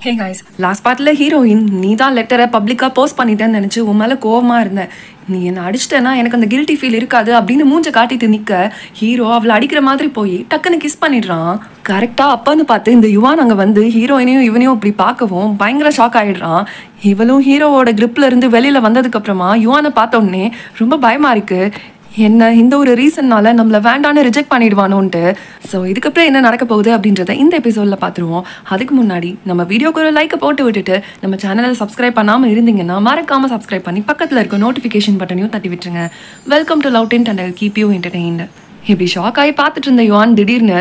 ஹே guys last பார்ட்டில் heroine நீ தான் லெட்டரை பப்ளிக்காக போஸ்ட் பண்ணிட்டேன்னு நினச்சி உன் மேலே கோவமாக இருந்தேன் நீ என்னை அடிச்சிட்டேன்னா எனக்கு அந்த கில்ட்டி ஃபீல் இருக்காது அப்படின்னு மூஞ்ச காட்டிட்டு நிற்க ஹீரோ அவளை அடிக்கிற மாதிரி போய் டக்குன்னு கிஸ் பண்ணிடுறான் கரெக்டாக அப்பான்னு பார்த்து இந்த யுவான் அங்கே வந்து ஹீரோயினையும் இவனையும் இப்படி பார்க்கவும் பயங்கர ஷாக் ஆகிடுறான் இவளும் ஹீரோவோட gripல இருந்து வெளியில் வந்ததுக்கப்புறமா யுவானை பார்த்த உடனே ரொம்ப பயமாக இருக்கு என்ன இந்த ஒரு ரீசன்னால நம்மள வேண்டான்னு ரிஜெக்ட் பண்ணிடுவானோன்ட்டு ஸோ இதுக்கப்புறம் என்ன நடக்க போகுது அப்படின்றத இந்த எபிசோடில் பார்த்துருவோம் அதுக்கு முன்னாடி நம்ம வீடியோக்கு ஒரு லைக்கை போட்டு விட்டுட்டு நம்ம சேனலை சப்ஸ்கிரைப் பண்ணாமல் இருந்தீங்கன்னா மறக்காம சப்ஸ்கிரைப் பண்ணி பக்கத்தில் இருக்க நோட்டிஃபிகேஷன் பட்டனையும் தட்டி விட்டுருங்க welcome to Love Tent and keep you entertained இப்படி ஷாக் ஆகி பார்த்துட்டு இருந்த யுவான் திடீர்னு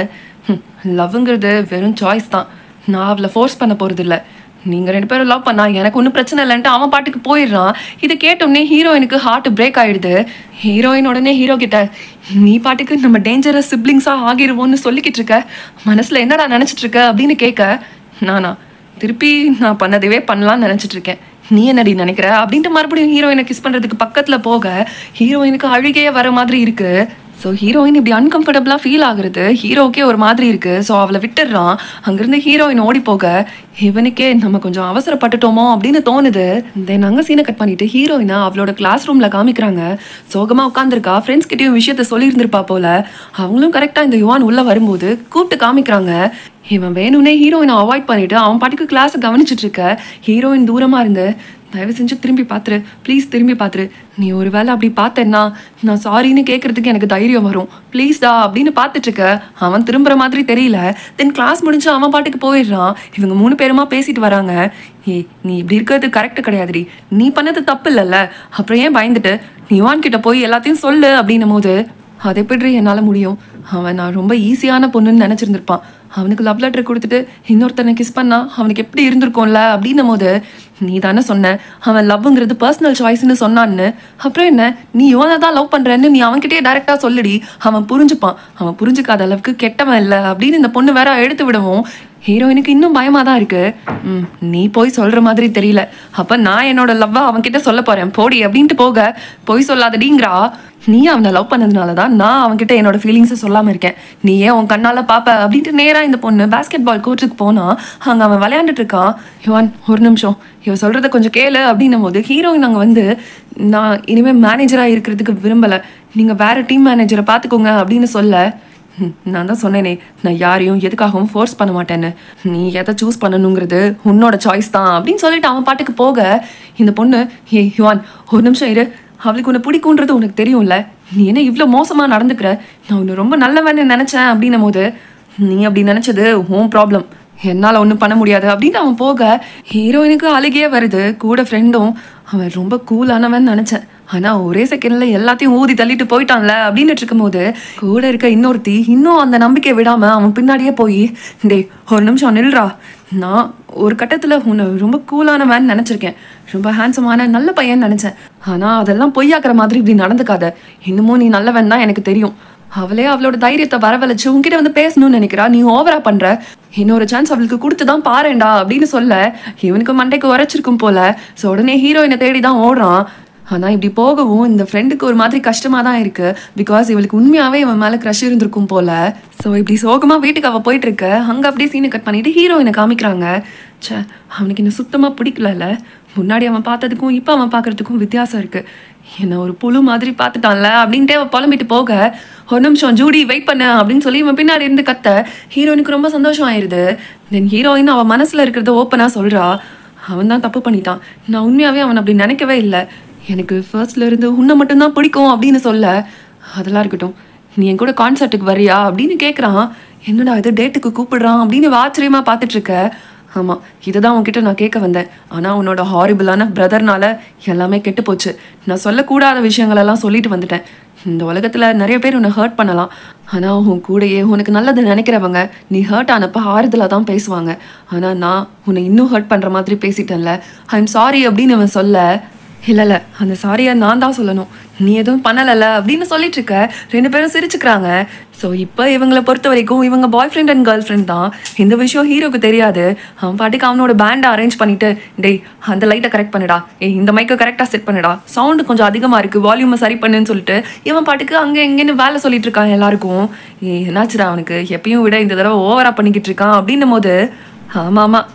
லவ்ங்கிறது வெறும் சாய்ஸ் தான் நான் அவளை ஃபோர்ஸ் பண்ண போகிறது இல்லை நீங்க ரெண்டு பேரும் லவ் பண்ணா எனக்கு ஒன்றும் பிரச்சனை இல்லைன்ட்டு அவன் பாட்டுக்கு போயிடுறான் இதை கேட்டோடனே ஹீரோயினுக்கு ஹார்ட் பிரேக் ஆயிடுது ஹீரோயின் உடனே ஹீரோ கிட்ட நீ பாட்டுக்கு நம்ம டேஞ்சரஸ் சிப்ளிங்ஸா ஆகிருவோம்னு சொல்லிக்கிட்டு இருக்க மனசுல என்னடா நினைச்சிட்டு இருக்க அப்படின்னு கேட்க நானா திருப்பி நான் பண்ணதவே பண்ணலாம்னு நினைச்சிட்டு இருக்கேன் நீ என்னடி நினைக்கிற அப்படின்ட்டு மறுபடியும் ஹீரோயினை கிஸ் பண்றதுக்கு பக்கத்துல போக ஹீரோயினுக்கு அழுகையே வர மாதிரி இருக்கு ஸோ ஹீரோயின் இப்படி அன்கம்ஃபர்டபுளாக ஃபீல் ஆகுறது ஹீரோக்கே ஒரு மாதிரி இருக்கு ஸோ அவளை விட்டுடுறான் அங்கேருந்து ஹீரோயின் ஓடி போக இவனுக்கே நம்ம கொஞ்சம் அவசரப்பட்டுட்டோமோ அப்படின்னு தோணுது தென் அங்கே சீனை கட் பண்ணிட்டு ஹீரோயினை அவளோட கிளாஸ் ரூம்ல காமிக்கிறாங்க சோகமாக உட்காந்துருக்கா ஃப்ரெண்ட்ஸ் கிட்டயும் விஷயத்த சொல்லியிருந்திருப்பா போல அவங்களும் கரெக்டாக இந்த யுவான் உள்ள வரும்போது கூப்பிட்டு காமிக்கிறாங்க இவன் வேணும்னே ஹீரோயினை அவாய்ட் பண்ணிட்டு அவன் பாட்டுக்கு கிளாஸை கவனிச்சிட்டு இருக்க ஹீரோயின் தூரமா இருந்து தயவு செஞ்சு திரும்பி பார்த்துரு ப்ளீஸ் திரும்பி பார்த்துரு நீ ஒரு வேளை அப்படி பார்த்தேன்னா நான் சாரின்னு கேட்கறதுக்கு எனக்கு தைரியம் வரும் ப்ளீஸ்டா அப்படின்னு பார்த்துட்டு இருக்க அவன் திரும்புற மாதிரி தெரியல தென் கிளாஸ் முடிஞ்சு அவன் பாட்டுக்கு போயிடுறான் இவங்க மூணு பேருமா பேசிட்டு வராங்க ஏய் நீ இப்படி இருக்கிறது கரெக்ட் கிடையாதுடி நீ பண்ணது தப்பு இல்லைல்ல அப்புறம் ஏன் பயந்துட்டு நீ யுவான் கிட்ட போய் எல்லாத்தையும் சொல்லு அப்படின்னும் போது அது எப்படி என்னால் முடியும் அவன் நான் ரொம்ப ஈஸியான பொண்ணுன்னு நினச்சிருந்திருப்பான் அவனுக்கு லவ் லெட்டர் கொடுத்துட்டு இன்னொருத்தனை கிஸ் பண்ணா அவனுக்கு எப்படி இருந்திருக்கும்ல அப்படின்னும் போது நீ தானே சொன்ன அவன் லவ்ங்கிறது பர்சனல் சாய்ஸ்னு சொன்னான்னு அப்புறம் என்ன நீ இவனை தான் லவ் பண்ணுறேன்னு நீ அவன்கிட்டயே டைரெக்டாக சொல்லுடி அவன் புரிஞ்சுப்பான் அவன் புரிஞ்சுக்காத அளவுக்கு கெட்டவன் இல்லை அப்படின்னு இந்த பொண்ணு வேற எடுத்து விடவும் ஹீரோயினுக்கு இன்னும் பயமா தான் இருக்கு ம் நீ போய் சொல்ற மாதிரி தெரியல அப்ப நான் என்னோட லவ்வை அவன்கிட்ட சொல்ல போறேன் போடி அப்படின்ட்டு போக போய் சொல்லாதடிங்கிறா நீ அவனை லவ் பண்ணதுனால தான் நான் அவன்கிட்ட என்னோட ஃபீலிங்ஸை சொல்லாம இருக்கேன் நீ ஏன் உன் கண்ணால பாப்ப அப்படின்ட்டு நேரா இந்த பொண்ணு பாஸ்கெட் பால் கோர்ட்டுக்கு போனா அங்க அவன் விளையாண்டுட்டு இருக்கான் யுவான் ஒரு நிமிஷம் இவ சொல்றத கொஞ்சம் கேளு அப்படின்னும் போது ஹீரோயின் அங்க வந்து நான் இனிமே மேனேஜரா இருக்கிறதுக்கு விரும்பல நீங்க வேற டீம் மேனேஜரை பாத்துக்கோங்க அப்படின்னு சொல்ல ஹம், நான் தான் சொன்னேனே நான் யாரையும் எதுக்காகவும் ஃபோர்ஸ் பண்ண மாட்டேன்னு நீ எதை சூஸ் பண்ணணுங்கிறது உன்னோட சாய்ஸ் தான் அப்படின்னு சொல்லிட்டு அவன் பாட்டுக்கு போக இந்த பொண்ணு ஏய் யுவான் ஒரு நிமிஷம் இரு அவளுக்கு உன்னை பிடிக்குன்றது உனக்கு தெரியும்ல நீ என்ன இவ்வளோ மோசமாக நடந்துக்கிற நான் உன்னை ரொம்ப நல்லவன்னு நினச்சேன் அப்படின்னும் போது நீ அப்படி நினச்சது உன் ப்ராப்ளம் என்னால் ஒன்றும் பண்ண முடியாது அப்படின்னு அவன் போக ஹீரோயினுக்கு அழுகையே வருது கூட ஃப்ரெண்டும் அவன் ரொம்ப கூலானவன் நினச்சேன் ஆனால் ஒரே செகண்ட்ல எல்லாத்தையும் ஊதி தள்ளிட்டு போயிட்டான்ல அப்படின்னு இருக்கும்போது கூட இருக்க இன்னொருத்தி இன்னும் அந்த நம்பிக்கையை விடாம அவன் பின்னாடியே போய் டேய் ஒரு நிமிஷம் நில்றா நான் ஒரு கட்டத்தில் உன்னை ரொம்ப கூலானவன் நினச்சிருக்கேன் ரொம்ப ஹேண்ட்ஸமான நல்ல பையன் நினச்சேன் ஆனால் அதெல்லாம் பொய்யாக்குற மாதிரி இப்படி நடந்துக்காத இன்னமும் நீ நல்லவன் தான் எனக்கு தெரியும் அவளே அவளோட தைரியத்தை வரவழைச்சு உன்கிட்ட வந்து பேசணும்னு நினைக்கிறா நீ ஓவரா பண்ற இன்னொரு சான்ஸ் அவளுக்கு கொடுத்து தான் பாருண்டா அப்படின்னு சொல்ல இவனுக்கு மண்டைக்கு உரைச்சிருக்கும் போல ஸோ உடனே ஹீரோயினை தேடி தான் ஓடுறான் ஆனா இப்படி போகவும் இந்த ஃப்ரெண்டுக்கு ஒரு மாதிரி கஷ்டமா தான் இருக்கு பிகாஸ் இவளுக்கு உண்மையாவே இவன் மேல க்ரஷ் இருந்திருக்கும் போல ஸோ இப்படி சோகமா வீட்டுக்கு அவ போயிட்டு இருக்க அங்க அப்படியே சீனை கட் பண்ணிட்டு ஹீரோயினை காமிக்கிறாங்க ச்சே அவனுக்கு இன்னும் சுத்தமா பிடிக்கலல்ல முன்னாடி அவன் பார்த்ததுக்கும் இப்போ அவன் பார்க்கறதுக்கும் வித்தியாசம் இருக்கு என்ன ஒரு புழு மாதிரி பார்த்துட்டான்ல அப்படின்ட்டு அவன் புலம்பிட்டு போக ஒரு நிமிஷம் ஜூடி வெயிட் பண்ண அப்படின்னு சொல்லி இவன் பின்னாடி இருந்து கத்த ஹீரோயினுக்கு ரொம்ப சந்தோஷம் ஆயிருது தென் ஹீரோயின் அவன் மனசுல இருக்கிறத ஓப்பனா சொல்றா அவன் தான் தப்பு பண்ணிட்டான் நான் உண்மையாவே அவன் அப்படி நினைக்கவே இல்லை எனக்கு ஃபர்ஸ்ட்ல இருந்து உன்னை மட்டும்தான் பிடிக்கும் அப்படின்னு சொல்ல அதெல்லாம் இருக்கட்டும் நீ என் கூட கான்சர்ட்டுக்கு வரியா அப்படின்னு கேட்குறான் என்னடா இது டேட்டுக்கு கூப்பிடுறான் அப்படின்னு இவ ஆச்சரியமா பார்த்துட்டு இருக்க ஆமாம் இதை தான் உன்கிட்ட நான் கேட்க வந்தேன் ஆனால் உன்னோட ஹாரிபிளான பிரதர்னால எல்லாமே கெட்டு போச்சு நான் சொல்லக்கூடாத விஷயங்களெல்லாம் சொல்லிட்டு வந்துட்டேன் இந்த உலகத்தில் நிறைய பேர் உன்னை ஹர்ட் பண்ணலாம் ஆனால் உன் கூடயே உனக்கு நல்லது நினைக்கிறவங்க நீ ஹர்ட் ஆனப்ப ஆறுதலாக தான் பேசுவாங்க ஆனால் நான் உன்னை இன்னும் ஹர்ட் பண்ணுற மாதிரி பேசிட்டேன்ல ஐ எம் சாரி அப்படின்னு அவன் சொல்ல இல்லை இல்லை அந்த சாரியை நான் தான் சொல்லணும் நீ எதுவும் பண்ணலைல்ல அப்படின்னு சொல்லிட்டு இருக்க ரெண்டு பேரும் சிரிச்சுக்கிறாங்க ஸோ இப்போ இவங்களை பொறுத்த வரைக்கும் இவங்க boy friend and girl friend தான் இந்த விஷயம் ஹீரோக்கு தெரியாது அவன் பாட்டுக்கு அவனோட பேண்டை அரேஞ்ச் பண்ணிட்டு டேய் அந்த லைட்டை கரெக்ட் பண்ணுடா ஏய் இந்த மைக்கை கரெக்டாக செட் பண்ணுடா சவுண்டு கொஞ்சம் அதிகமாக இருக்குது வால்யூமை சரி பண்ணுன்னு சொல்லிட்டு இவன் பாட்டுக்கு அங்கே எங்கேன்னு வேலை சொல்லிட்டு இருக்கான் எல்லாருக்கும் ஏய் என்னாச்சுடா அவனுக்கு எப்பயும் விட இந்த தடவை ஓவரா பண்ணிக்கிட்டு இருக்கான் அப்படின்னும் போது ஆமாம் ஆமாம்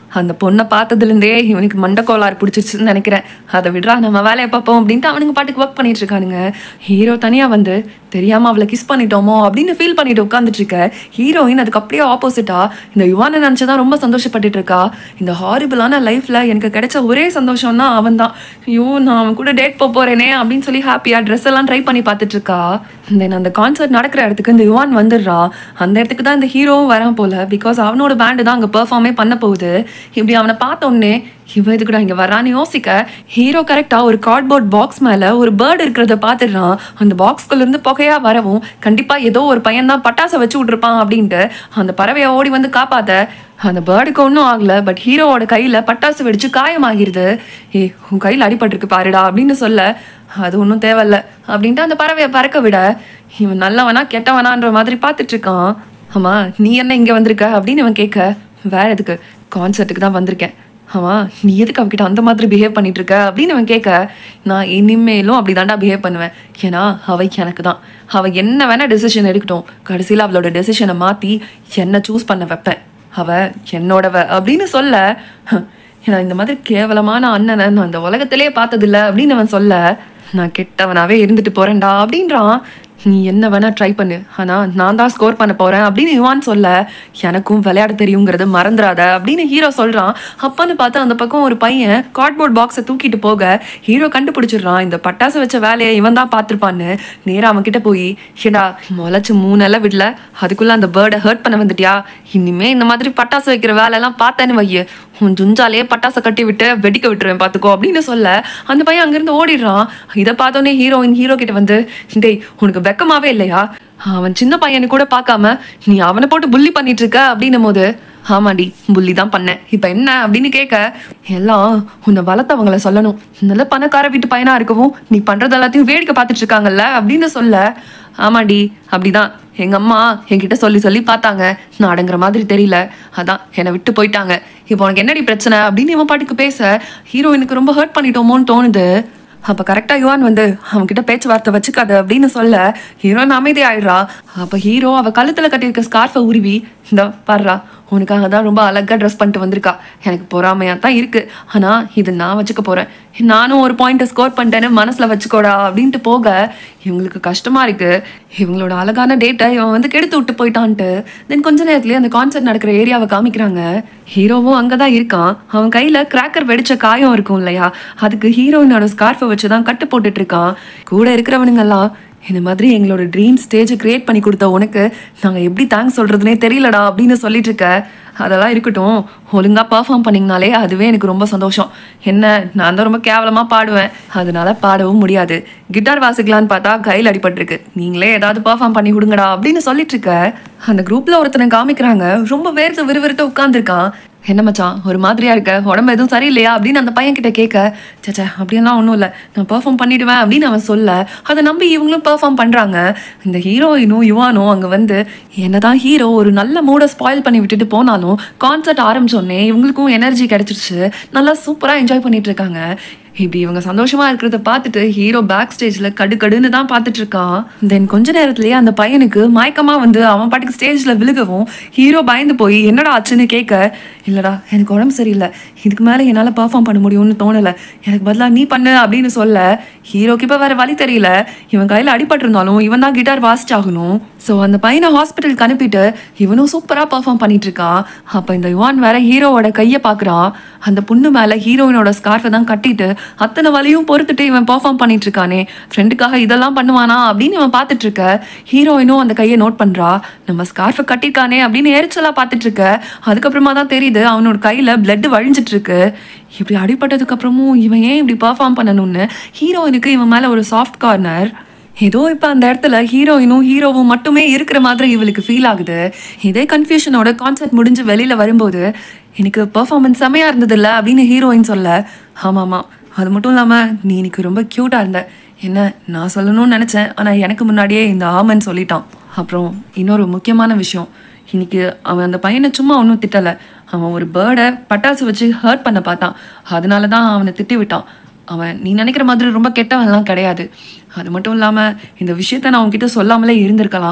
அந்த பொண்ணை பார்த்ததுலேருந்தே இவனுக்கு மண்டக்கோளாறு பிடிச்சிருச்சுன்னு நினைக்கிறேன் அதை விடுறா நம்ம வேலையை பார்ப்போம் அப்படின்ட்டு அவனுங்க பாட்டுக்கு ஒர்க் பண்ணிட்டு இருக்கானுங்க ஹீரோ தனியாக வந்து தெரியாமல் அவளை கிஸ் பண்ணிட்டோமோ அப்படின்னு ஃபீல் பண்ணிட்டு உட்காந்துட்டு இருக்க ஹீரோயின் அதுக்கு அப்படியே ஆப்போசிட்டா இந்த யுவானை நினச்சி தான் ரொம்ப சந்தோஷப்பட்டுட்டு இருக்கா இந்த ஹாரிபிளான லைஃப்பில் எனக்கு கிடைச்ச ஒரே சந்தோஷம்னா அவன் தான் ஐயோ நான் அவன் கூட டேட் போக போகிறேனே அப்படின்னு சொல்லி ஹாப்பியாக ட்ரெஸ் எல்லாம் ட்ரை பண்ணி பார்த்துட்டு இருக்கா தென் அந்த கான்சர்ட் நடக்கிற இடத்துக்கு இந்த யுவான் வந்துடுறா அந்த இடத்துக்கு தான் இந்த ஹீரோவும் வரான் போல பிகாஸ் அவனோட பேண்டு தான் அங்கே பெர்ஃபார்மே பண்ண போகுது இப்படி அவனை பார்த்த உடனே இவன் எதுக்குடா இங்கே வரான்னு யோசிக்க ஹீரோ கரெக்டாக ஒரு கார்ட்போர்ட் பாக்ஸ் மேலே ஒரு பேர்டு இருக்கிறத பார்த்துடுறான் அந்த பாக்ஸ்குள்ளேருந்து புகையாக வரவும் கண்டிப்பாக ஏதோ ஒரு பையன் தான் பட்டாசை வச்சு விட்ருப்பான் அப்படின்ட்டு அந்த பறவையை ஓடி வந்து காப்பாத்த அந்த பேர்டுக்கு ஒன்றும் ஆகல பட் ஹீரோவோட கையில் பட்டாசு வெடிச்சு காயமாகிருது ஏ உன் கையில் அடிபட்டிருக்கு பாருடா அப்படின்னு சொல்ல அது ஒன்றும் தேவையில்ல அப்படின்ட்டு அந்த பறவையை பறக்க விட இவன் நல்லவனா கெட்டவனான்ற மாதிரி பார்த்துட்டு இருக்கான் ஆமா நீ என்ன இங்கே வந்திருக்க அப்படின்னு இவன் கேட்க வேற எதுக்கு கான்சர்ட்டுக்கு தான் வந்திருக்கேன் ஆமா நீ எதுக்கு அவகிட்ட அந்த மாதிரி பிஹேவ் பண்ணிட்டு இருக்க அப்படின்னு அவன் கேட்க நான் இனிமேலும் அப்படி தாண்டா பிஹேவ் பண்ணுவேன் ஏன்னா அவ எனக்கு தான் அவ என்ன வேணா டெசிஷன் எடுக்கட்டும் கடைசியில் அவளோட டெசிஷனை மாற்றி என்னை சூஸ் பண்ண வைப்பேன் அவ என்னோடவ அப்படின்னு சொல்ல "ஹம், நான் இந்த மாதிரி கேவலமான அண்ணனை நான் இந்த உலகத்திலே பார்த்ததில்ல அப்படின்னு அவன் சொல்ல நான் கெட்டவனாவே இருந்துட்டு போறேன்டா அப்படின்றான் நீ என்ன வேணா ட்ரை பண்ணு ஆனா நான் தான் ஸ்கோர் பண்ண போறேன் அப்படின்னு யுவான் சொல்ல எனக்கும் விளையாட தெரியுங்கிறத மறந்துடாத அப்படின்னு ஹீரோ சொல்றான் அப்பன்னு பார்த்தா அந்த பக்கம் ஒரு பையன் கார்ட்போர்ட் பாக்ஸை தூக்கிட்டு போக ஹீரோ கண்டுபிடிச்சிடுறான் இந்த பட்டாசு வச்ச வேலையை இவன் தான் பார்த்துருப்பான்னு நேரா அவன் கிட்ட போய் ஏடா முளைச்சு மூணெல்லாம் விடல அதுக்குள்ள அந்த பேர்டை ஹர்ட் பண்ண வந்துட்டியா இனிமே இந்த மாதிரி பட்டாசு வைக்கிற வேலையெல்லாம் பார்த்தேன்னு வைய உன் ஜுஞ்சாலே பட்டாசை கட்டி விட்டு வெடிக்க விட்டுருவேன் பார்த்துக்கோ அப்படின்னு சொல்ல அந்த பையன் அங்கிருந்து ஓடிடுறான் இதை பார்த்தோன்னே ஹீரோயின் ஹீரோ கிட்ட வந்து டேய் உனக்கு வெக்கமாவே இல்லையா அவன் சின்ன பையனு கூட பார்க்காம நீ அவனை போட்டு புள்ளி பண்ணிட்டு இருக்க அப்படின்னும் போது ஆமாடி புள்ளி தான் பண்ணேன் இப்போ என்ன அப்படின்னு கேட்க எல்லாம் உன்னை வளர்த்தவங்கள சொல்லணும் நல்ல பணக்கார வீட்டு பையனா இருக்கவும் நீ பண்றது எல்லாத்தையும் வேடிக்கை பார்த்துட்டு இருக்காங்கல்ல அப்படின்னு சொல்ல ஆமாடி அப்படிதான் எங்க அம்மா என்கிட்ட சொல்லி சொல்லி பார்த்தாங்க நான் அடங்குற மாதிரி தெரியல அதான் என்னை விட்டு போயிட்டாங்க இப்போ உனக்கு என்னடி பிரச்சனை அப்படின்னு இவன் பாட்டுக்கு பேச ஹீரோயினுக்கு ரொம்ப ஹர்ட் பண்ணிட்டோமோன்னு தோணுது அப்போ கரெக்டாக யுவான் வந்து அவன்கிட்ட பேச்சுவார்த்தை வச்சுக்காத அப்படின்னு சொல்ல ஹீரோயின் அமைதி ஆயிடுறா அப்போ ஹீரோ அவள் கழுத்தில் கட்டியிருக்க ஸ்கார்ஃபை உருவி இந்த பாடுறா உனக்காக தான் ரொம்ப அழகாக ட்ரெஸ் பண்ணிட்டு வந்திருக்கா எனக்கு பொறாமையாக தான் இருக்கு ஆனால் இது நான் வச்சுக்க போகிறேன் நானும் ஒரு பாயிண்ட்டை ஸ்கோர் பண்ணிட்டேன்னு மனசில் வச்சுக்கோடா அப்படின்ட்டு போக இவங்களுக்கு கஷ்டமாக இருக்கு இவங்களோட அழகான டேட்டை இவன் வந்து கெடுத்து விட்டு போயிட்டான்ட்டு தென் கொஞ்ச நேரத்துலேயே அந்த கான்சர்ட் நடக்கிற ஏரியாவை காமிக்கிறாங்க ஹீரோவும் அங்கே தான் இருக்கான் அவன் கையில் கிராக்கர் வெடிச்ச காயம் இருக்கும் இல்லையா அதுக்கு ஹீரோயினோட ஸ்கார்ஃபை வச்சு தான் கட்டு போட்டுட்டு இருக்கான் கூட இருக்கிறவனுங்கெல்லாம் இந்த மாதிரி எங்களோட ட்ரீம் ஸ்டேஜை கிரியேட் பண்ணி கொடுத்த உனக்கு நாங்கள் எப்படி தேங்க்ஸ் சொல்கிறதுனே தெரியலடா அப்படின்னு சொல்லிட்டு இருக்க அதெல்லாம் இருக்கட்டும் ஒழுங்காக பர்ஃபார்ம் பண்ணிங்கனாலே அதுவே எனக்கு ரொம்ப சந்தோஷம் என்ன நான் தான் ரொம்ப கேவலமாக பாடுவேன் அதனால பாடவும் முடியாது கிட்டார் வாசிக்கலான்னு பார்த்தா கையில் அடிபட்டிருக்கு நீங்களே ஏதாவது பர்ஃபார்ம் பண்ணி கொடுங்கடா அப்படின்னு சொல்லிட்டு இருக்க அந்த குரூப்பில் ஒருத்தனை காமிக்கிறாங்க ரொம்ப வேர்த்து விறுவிறுத்து உட்காந்துருக்கான் என்ன மச்சான் ஒரு மாதிரியா இருக்க உடம்பு எதுவும் சரியில்லையா அப்படின்னு அந்த பையன் கிட்ட கேட்க சேச்சா அப்படியெல்லாம் ஒன்றும் இல்லை நான் பெர்ஃபார்ம் பண்ணிடுவேன் அப்படின்னு அவன் சொல்ல அதை நம்பி இவங்களும் பெர்ஃபார்ம் பண்ணுறாங்க இந்த ஹீரோயினும் யுவானும் அங்கே வந்து என்னதான் ஹீரோ ஒரு நல்ல மூடை ஸ்பாயில் பண்ணி விட்டுட்டு போனாலும் கான்சர்ட் ஆரம்பிச்சோடனே இவங்களுக்கும் எனர்ஜி கிடைச்சிருச்சு நல்லா சூப்பராக என்ஜாய் பண்ணிட்டு இருக்காங்க இப்படி இவங்க சந்தோஷமா இருக்கிறத பார்த்துட்டு ஹீரோ பேக் ஸ்டேஜ்ல கடுகடுன்னு தான் பார்த்துட்டு இருக்கான் தென் கொஞ்ச நேரத்திலேயே அந்த பையனுக்கு மயக்கமா வந்து அவன் பாட்டுக்கு ஸ்டேஜ்ல விழுகவும் ஹீரோ பயந்து போய் என்னடா ஆச்சுன்னு கேட்க இல்லடா எனக்கு உடம்பு சரியில்லை இதுக்கு மேலே என்னால் பெர்ஃபார்ம் பண்ண முடியும்னு தோணலை எனக்கு பதிலாக நீ பண்ணு அப்படின்னு சொல்ல ஹீரோக்கு இப்போ வேற வழி தெரியல இவன் கையில் அடிபட்டிருந்தாலும் இவன் தான் கிட்டார் வாசிச்சாகணும் ஸோ அந்த பையனை ஹாஸ்பிட்டலுக்கு அனுப்பிட்டு இவனும் சூப்பராக பெர்ஃபார்ம் பண்ணிட்டு இருக்கான் அப்போ இந்த யுவான் வேற ஹீரோவோட கையை பார்க்குறான் அந்த பொண்ணு மேலே ஹீரோயினோட ஸ்கார்ஃபை தான் கட்டிட்டு அத்தனை வலியும் பொறுத்துட்டு இவன் பெர்ஃபார்ம் பண்ணிட்டு இருக்கானே ஃப்ரெண்டுக்காக இதெல்லாம் பண்ணுவானா அப்படின்னு இவன் பார்த்துட்டு இருக்க ஹீரோயினும் அந்த கையை நோட் பண்றா நம்ம ஸ்கார்ஃபை கட்டிருக்கானே அப்படின்னு எரிச்சலா பார்த்துட்டு இருக்க அதுக்கப்புறமா தான் தெரியுது அவனோட கையில பிளட் வழிஞ்சிட்டு இருக்கு இப்படி அடிபட்டதுக்கு அப்புறமும் இவன் ஏன் இப்படி பெர்ஃபார்ம் பண்ணணும்னு ஹீரோயினுக்கு இவன் மேல ஒரு சாஃப்ட் கார்னர் ஏதோ இப்போ அந்த இடத்துல ஹீரோயினும் ஹீரோவும் மட்டுமே இருக்கிற மாதிரி இவளுக்கு ஃபீல் ஆகுது இதே கன்ஃபியூஷனோட கான்செர்ட் முடிஞ்சு வெளியில வரும்போது எனக்கு பெர்ஃபார்மன்ஸ் செமையா இருந்ததில்ல அப்படின்னு ஹீரோயின் சொல்ல ஆமாமா அது மட்டும் இல்லாமல் நீ இன்னைக்கு ரொம்ப க்யூட்டாக இருந்த என்ன நான் சொல்லணும்னு நினச்சேன் ஆனால் எனக்கு முன்னாடியே இந்த ஆமன் சொல்லிட்டான் அப்புறம் இன்னொரு முக்கியமான விஷயம் இன்னைக்கு அவன் அந்த பையனை சும்மா ஒன்றும் திட்டலை அவன் ஒரு பேர்டை பட்டாசு வச்சு ஹர்ட் பண்ண பார்த்தான் அதனால தான் அவனை திட்டி விட்டான் அவன் நீ நினைக்கிற மாதிரி ரொம்ப கெட்டவன்லாம் கிடையாது அது மட்டும் இல்லாமல் இந்த விஷயத்த நான் உன்கிட்ட சொல்லாமலே இருந்திருக்கலாம்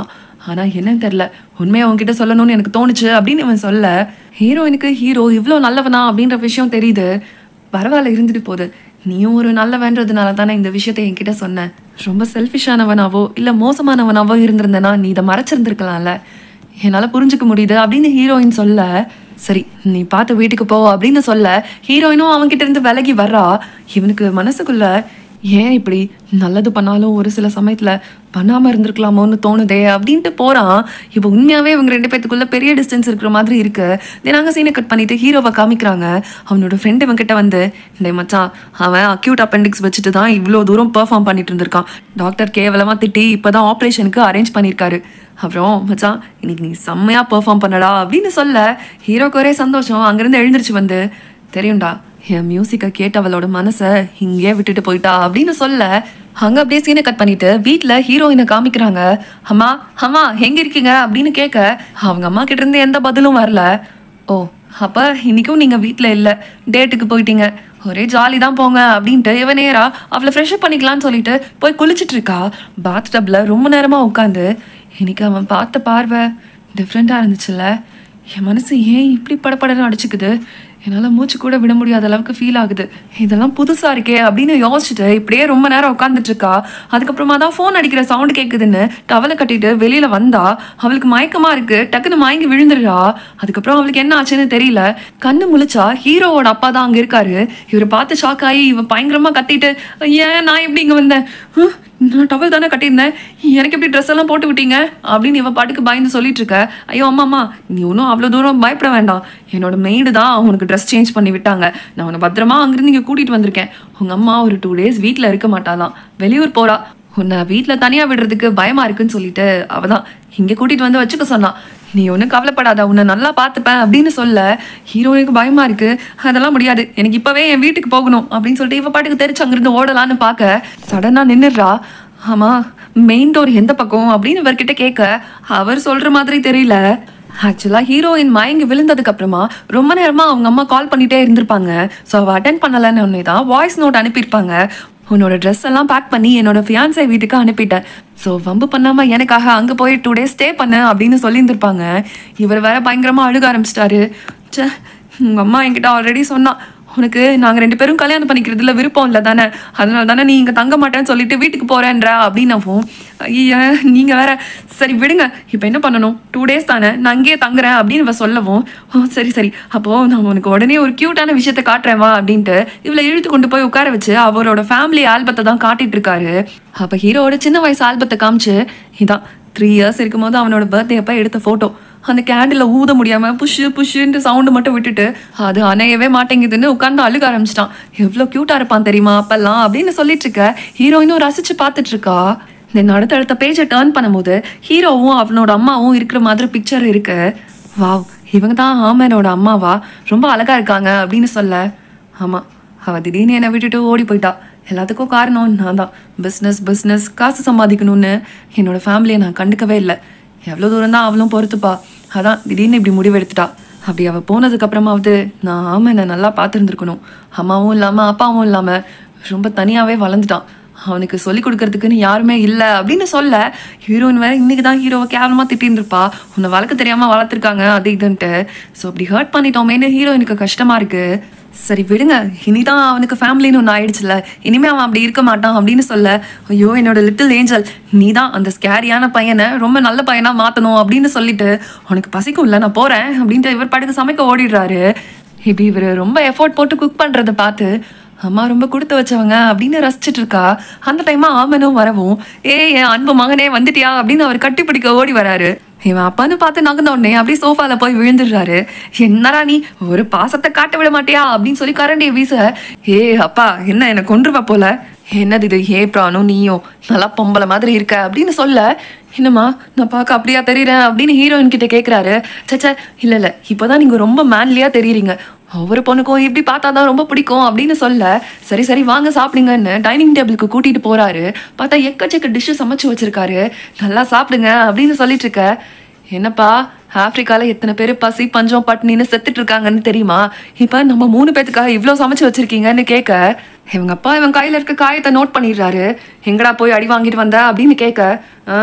ஆனால் என்னன்னு தெரில உண்மையை அவன்கிட்ட சொல்லணும்னு எனக்கு தோணுச்சு அப்படின்னு இவன் சொல்ல ஹீரோயினுக்கு ஹீரோ இவ்வளோ நல்லவனா அப்படின்ற விஷயம் தெரியுது பரவாயில்ல இருந்துட்டு போகுது நீயும் ஒரு நல்லவன்றதுனால தானே இந்த விஷயத்தை என்கிட்ட சொன்ன ரொம்ப செல்ஃபிஷானவனாவோ இல்லை மோசமானவனாவோ இருந்திருந்தேனா நீ இதை மறைச்சிருந்துருக்கலாம்ல என்னால் புரிஞ்சுக்க முடியுது அப்படின்னு ஹீரோயின் சொல்ல சரி நீ பார்த்து வீட்டுக்கு போ அப்படின்னு சொல்ல ஹீரோயினும் அவன்கிட்ட இருந்து விலகி வர்றா இவனுக்கு மனசுக்குள்ள ஏன் இப்படி நல்லது பண்ணாலும் ஒரு சில சமயத்தில் பண்ணாமல் இருந்திருக்கலாமோன்னு தோணுதே அப்படின்ட்டு போகிறான் இப்போ உண்மையாகவே இவங்க ரெண்டு பேத்துக்குள்ள பெரிய டிஸ்டன்ஸ் இருக்கிற மாதிரி இருக்கு நாங்கள் சீனை கட் பண்ணிட்டு ஹீரோவை காமிக்கிறாங்க அவனோட ஃப்ரெண்டு இவன் கிட்ட வந்து டே மச்சான் அவன் அக்யூட் அப்பெண்டிக்ஸ் வச்சுட்டு தான் இவ்வளோ தூரம் பெர்ஃபார்ம் பண்ணிட்டு இருந்திருக்கான் டாக்டர் கேவலமாக திட்டி இப்போ தான் ஆப்ரேஷனுக்கு அரேஞ்ச் பண்ணியிருக்காரு அப்புறம் மச்சான் இன்னைக்கு நீ செம்மையா பெர்ஃபார்ம் பண்ணடா அப்படின்னு சொல்ல ஹீரோக்கு ஒரே சந்தோஷம் அங்கேருந்து எழுந்திருச்சு வந்து தெரியும்டா என் மியூசிக்கை கேட்டு அவளோட மனசை இங்கேயே விட்டுட்டு போயிட்டா அப்படின்னு சொல்ல அங்க அப்படியே சீனை கட் பண்ணிட்டு வீட்டில் ஹீரோயினை காமிக்கிறாங்க அம்மா அம்மா எங்க இருக்கீங்க அப்படின்னு கேட்க அவங்க அம்மா கிட்ட இருந்து எந்த பதிலும் வரல ஓ அப்ப இன்னைக்கும் நீங்க வீட்டில் இல்லை டேட்டுக்கு போயிட்டீங்க ஒரே ஜாலி தான் போங்க அப்படின்ட்டு இவன் நேரா அவளை ஃப்ரெஷ்அப் பண்ணிக்கலாம்னு சொல்லிட்டு போய் குளிச்சிட்டு இருக்கா பாத் டப்ல ரொம்ப நேரமா உட்காந்து இன்னைக்கு அவன் பார்த்த பார்வை டிஃப்ரெண்ட்டாக இருந்துச்சுல்ல என் மனசு ஏன் இப்படி படபடன்னு அடிச்சுக்குது என்னால் மூச்சு கூட விட முடியாத அளவுக்கு ஃபீல் ஆகுது இதெல்லாம் புதுசாக இருக்கே அப்படின்னு யோசிச்சுட்டு இப்படியே ரொம்ப நேரம் உட்காந்துட்டு இருக்கா அதுக்கப்புறமா தான் ஃபோன் அடிக்கிற சவுண்டு கேட்குதுன்னு டவலை கட்டிட்டு வெளியில் வந்தா அவளுக்கு மயக்கமாக இருக்கு டக்குன்னு மயங்கி விழுந்துடுறா அதுக்கப்புறம் அவளுக்கு என்ன ஆச்சுன்னு தெரியல கண்ணு முழிச்சா ஹீரோவோட அப்பா தான் அங்கே இருக்காரு இவரை பார்த்து ஷாக் ஆகி இவன் பயங்கரமாக கத்திட்டு ஏன் நான் எப்படி இங்கே வந்தேன் ஹம், நான் டவல் தானே கட்டியிருந்தேன் எனக்கு எப்படி ட்ரெஸ் எல்லாம் போட்டு விட்டீங்க அப்படின்னு இவன் பாட்டுக்கு பயந்து சொல்லிட்டு இருக்க ஐயோ அம்மா அம்மா நீ ஒன்றும் அவ்வளோ தூரம் பயப்பட வேண்டாம் என்னோட மெய்டு தான் உனக்கு ட்ரெஸ் சேஞ்ச் பண்ணி விட்டாங்க நான் உன்னை பத்திரமா அங்கிருந்து இங்கே கூட்டிகிட்டு வந்திருக்கேன் உங்கள் அம்மா ஒரு டூ டேஸ் வீட்டில் இருக்க மாட்டாளாம் வெளியூர் போறா உன்னை வீட்டில் தனியாக விடுறதுக்கு பயமா இருக்குன்னு சொல்லிட்டு அவ தான் இங்கே கூட்டிகிட்டு வந்து வச்சுக்க சொன்னான் நீ ஒன்றும் கவலைப்படாத உன்னை நல்லா பார்த்துப்பேன் அப்படின்னு சொல்ல ஹீரோயினுக்கு பயமா இருக்கு அதெல்லாம் முடியாது எனக்கு இப்போவே என் வீட்டுக்கு போகணும் அப்படின்னு சொல்லிட்டு இவ பாட்டுக்கு தெரிச்சு அங்கிருந்து ஓடலான்னு பார்க்க சடனாக நின்னுடுறா ஆமா மெயின் டோர் எந்த பக்கம் அப்படின்னு இவர்கிட்ட கேட்க அவர் சொல்ற மாதிரி தெரியல ஆக்சுவலாக ஹீரோயின் மயங்கி விழுந்ததுக்கு அப்புறமா ரொம்ப நேரமா அவங்க அம்மா கால் பண்ணிட்டே இருந்திருப்பாங்க ஸோ அவள் அட்டன் பண்ணலன்னு ஒன்னே தான் வாய்ஸ் நோட் அனுப்பியிருப்பாங்க உன்னோட ட்ரெஸ் எல்லாம் பேக் பண்ணி என்னோட ஃபியான்சை வீட்டுக்கு அனுப்பிட்டேன் ஸோ வம்பு பண்ணாமல் எனக்காக அங்கே போய் டூ டேஸ் ஸ்டே பண்ண அப்படின்னு சொல்லியிருந்திருப்பாங்க இவர் வேற பயங்கரமாக அழுக ஆரம்பிச்சிட்டாரு ச்சே உங்கள் அம்மா என்கிட்ட ஆல்ரெடி சொன்னா உனக்கு நாங்கள் ரெண்டு பேரும் கல்யாணம் பண்ணிக்கிறதுல விருப்பம் இல்லை தானே அதனால தானே நீ இங்கே தங்க மாட்டேன்னு சொல்லிட்டு வீட்டுக்கு போகிறேன்ற அப்படின்னவும் ஐயா நீங்கள் வேற சரி விடுங்க இப்போ என்ன பண்ணணும் டூ டேஸ் தானே நான் அங்கேயே தங்குறேன் அப்படின்னு இவ சொல்லவும் ஓ சரி சரி அப்போது நான் உனக்கு உடனே ஒரு க்யூட்டான விஷயத்த காட்டுறேன் வா அப்படின்ட்டு இவளை இழுத்து கொண்டு போய் உட்கார வச்சு அவரோட ஃபேமிலி ஆல்பத்தை தான் காட்டிட்டு இருக்காரு அப்போ ஹீரோவோட சின்ன வயசு ஆல்பத்தை காமிச்சு இதான் த்ரீ இயர்ஸ் இருக்கும்போது அவனோட பர்த்டே அப்போ எடுத்த ஃபோட்டோ அந்த கேண்டில் ஊத முடியாம புஷு புஷுன்ட்டு சவுண்டு மட்டும் விட்டுட்டு அது அணையவே மாட்டேங்குதுன்னு உட்காந்து அழுக ஆரம்பிச்சிட்டான் எவ்வளோ க்யூட்டாக இருப்பான் தெரியுமா அப்பெல்லாம் அப்படின்னு சொல்லிட்டு இருக்க ஹீரோயினும் ரசிச்சு பார்த்துட்டு இருக்கா தென் அடுத்தடுத்த பேஜை டேர்ன் பண்ணும்போது ஹீரோவும் அவனோட அம்மாவும் இருக்கிற மாதிரி பிக்சர் இருக்கு வாவ் இவங்க தான் ஆமனோட அம்மாவா ரொம்ப அழகா இருக்காங்க அப்படின்னு சொல்ல ஆமாம் அவள் திடீர்னு என்னை விட்டுட்டு ஓடி போயிட்டா எல்லாத்துக்கும் காரணம் நான் தான் பிஸ்னஸ் பிஸ்னஸ் காசு சம்பாதிக்கணும்னு என்னோட ஃபேமிலியை நான் கண்டுக்கவே இல்லை எவ்வளோ தூரம் தான் அவளும் பொறுத்துப்பா அதான் திடீர்னு இப்படி முடிவு எடுத்துட்டா அப்படி அவள் போனதுக்கு அப்புறமாவது நான் ஆமாம் என்னை நல்லா பார்த்துருந்துருக்கணும் அம்மாவும் இல்லாமல் அப்பாவும் இல்லாமல் ரொம்ப தனியாகவே வளர்ந்துட்டான் அவனுக்கு சொல்லி கொடுக்கறதுக்குன்னு யாருமே இல்லை அப்படின்னு சொல்ல ஹீரோயின் வேற இன்னைக்கு தான் ஹீரோவை கேவலமாக திட்டிருந்துருப்பா உன்னை வளர்க்க தெரியாமல் வளர்த்துருக்காங்க அது இதுன்ட்டு ஸோ அப்படி ஹர்ட் பண்ணிட்டோமேன்னு ஹீரோயினுக்கு கஷ்டமாக இருக்கு சரி விடுங்க இனிதான் அவனுக்கு ஃபேமிலின்னு ஒன்று ஆயிடுச்சுல இனிமே அவன் அப்படி இருக்க மாட்டான் அப்படின்னு சொல்ல ஐயோ என்னோட லிட்டில் ஏஞ்சல் நீ தான் அந்த ஸ்கேரியான பையனை ரொம்ப நல்ல பையனா மாற்றணும் அப்படின்னு சொல்லிட்டு உனக்கு பசிக்கும் இல்லை நான் போகிறேன் அப்படின்ட்டு இவர் பாட்டுக்கு சமைக்க ஓடிடுறாரு இப்படி இவர் ரொம்ப எஃபோர்ட் போட்டு குக் பண்ணுறத பார்த்து அம்மா ரொம்ப கொடுத்து வச்சவங்க அப்படின்னு ரசிச்சிட்டு இருக்கா அந்த டைமா ஆமனும் வரவும் ஏ என் அன்பு மகனே வந்துட்டியா அப்படின்னு அவர் கட்டிப்பிடிக்க ஓடி வராரு இவன் அப்பான்னு பார்த்து நகர்ந்த உடனே அப்படியே சோஃபால போய் விழுந்துடுறாரு என்னடா நீ ஒரு பாசத்தை காட்ட விட மாட்டியா அப்படின்னு சொல்லி கரண்டியை வீச ஏ அப்பா என்ன என்னை கொன்றுவ போல என்னது இது ஏ பிரானும் நீயும் நல்லா பொம்பளை மாதிரி இருக்க அப்படின்னு சொல்ல என்னம்மா நான் பார்க்க அப்படியா தெரியுறேன் அப்படின்னு ஹீரோயின் கிட்ட கேட்குறாரு சச்சா இல்லை இல்லை இப்போதான் நீங்கள் ரொம்ப மேன்லியாக தெரியுறீங்க ஒவ்வொரு பொண்ணுக்கும் இப்படி பார்த்தா தான் ரொம்ப பிடிக்கும் அப்படின்னு சொல்ல சரி சரி வாங்க சாப்பிடுங்கன்னு டைனிங் டேபிளுக்கு கூட்டிட்டு போறாரு பார்த்தா எக்கச்சக்க டிஷ்ஷு சமைச்சு வச்சிருக்காரு நல்லா சாப்பிடுங்க அப்படின்னு சொல்லிட்டு இருக்க என்னப்பா ஆப்பிரிக்கால எத்தனை பேர் பசி பஞ்சம் பட்டினின்னு செத்துட்டு இருக்காங்கன்னு தெரியுமா இப்ப நம்ம மூணு பேத்துக்காக இவ்வளோ சமைச்சு வச்சிருக்கீங்கன்னு கேட்க இவங்க அப்பா இவன் கையில இருக்க காயத்தை நோட் பண்ணிடுறாரு எங்கடா போய் அடி வாங்கிட்டு வந்த அப்படின்னு கேட்க ஆ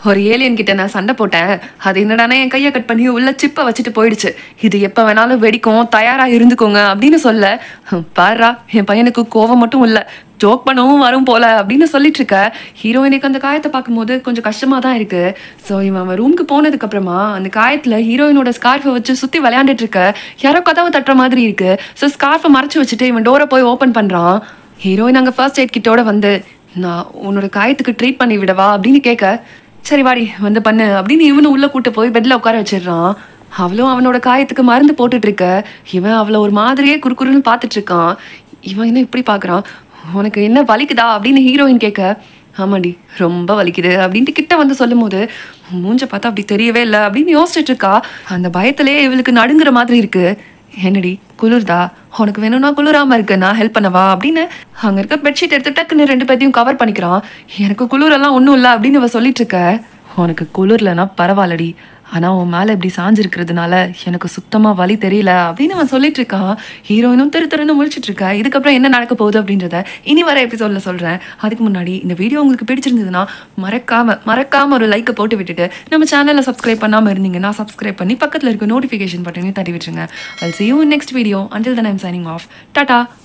ஒரு ஏலியன் கிட்ட நான் சண்டை போட்டேன் அது என்னடானா என் கையை கட் பண்ணி உள்ள சிப்பை வச்சுட்டு போயிடுச்சு இது எப்போ வேணாலும் வெடிக்கும் தயாரா இருந்துக்கோங்க அப்படின்னு சொல்ல பாருடா என் பையனுக்கு கோவம் மட்டும் இல்லை ஜோக் பண்ணவும் வரும் போல அப்படின்னு சொல்லிட்டு இருக்க ஹீரோயினுக்கு அந்த காயத்தை பார்க்கும்போது கொஞ்சம் கஷ்டமா தான் இருக்கு ஸோ இவன் அவன் ரூமுக்கு போனதுக்கு அப்புறமா அந்த காயத்துல ஹீரோயினோட ஸ்கார்ஃபை வச்சு சுத்தி விளையாண்டுட்டு இருக்க யாரோ கதவை தட்டுற மாதிரி இருக்கு ஸோ ஸ்கார்ஃபை மறைச்சு வச்சுட்டு இவன் டோரை போய் ஓப்பன் பண்றான் ஹீரோயின் அங்கே ஃபர்ஸ்ட் எய்ட் கிட்டோட வந்து நான் உன்னோட காயத்துக்கு ட்ரீட் பண்ணி விடவா அப்படின்னு கேட்க சரி வாடி வந்து பண்ணு அப்படின்னு இவனு உள்ள கூட்டு போய் பெட்ல உட்கார வச்சிடுறான் அவளும் அவனோட காயத்துக்கு மருந்து போட்டுட்டு இருக்க இவன் அவளை ஒரு மாதிரியே குறுகுறுன்னு பார்த்துட்டு இருக்கான் இவன் என்ன இப்படி பார்க்கறான் உனக்கு என்ன வலிக்குதா அப்படின்னு ஹீரோயின் கேட்க ஆமாடி ரொம்ப வலிக்குது அப்படின்ட்டு கிட்ட வந்து சொல்லும்போது மூஞ்ச பார்த்தா அப்படி தெரியவே இல்லை அப்படின்னு யோசிச்சுட்டு இருக்கா அந்த பயத்திலே இவளுக்கு நடுங்குற மாதிரி இருக்கு என்னடி குளிர்தா உனக்கு வேணும்னா குளிராம இருக்கு நான் ஹெல்ப் பண்ணவா அப்படின்னு அங்க இருக்க பெட்ஷீட் எடுத்து டக்குன்னு ரெண்டு பேத்தையும் கவர் பண்ணிக்கிறான் எனக்கு குளிரெல்லாம் ஒன்றும் இல்லை அப்படின்னு இவ சொல்லிட்டு இருக்க உனக்கு குளிர்லனா பரவாயில்லடி ஆனா உன் மேல இப்படி சாஞ்சிருக்கிறதுனால எனக்கு சுத்தமா வலி தெரியல அப்படின்னு அவன் சொல்லிட்டு இருக்கான் ஹீரோயினும் திரு திருன்னு முழிச்சிட்டு இருக்கா இதுக்கப்புறம் என்ன நடக்க போகுது அப்படின்றத இனி வர எபிசோட்ல சொல்றேன் அதுக்கு முன்னாடி இந்த வீடியோ உங்களுக்கு பிடிச்சிருந்ததுன்னா மறக்காம மறக்காம ஒரு லைக்கை போட்டு விட்டுட்டு நம்ம சேனலை சப்ஸ்கிரைப் பண்ணாம இருந்தீங்கன்னா சப்ஸ்கிரைப் பண்ணி பக்கத்துல இருக்க நோட்டிஃபிகேஷன் பட்டனையும் தட்டி விட்டுருங்க I'll see you in next video. Until then, I'm signing off. Tata.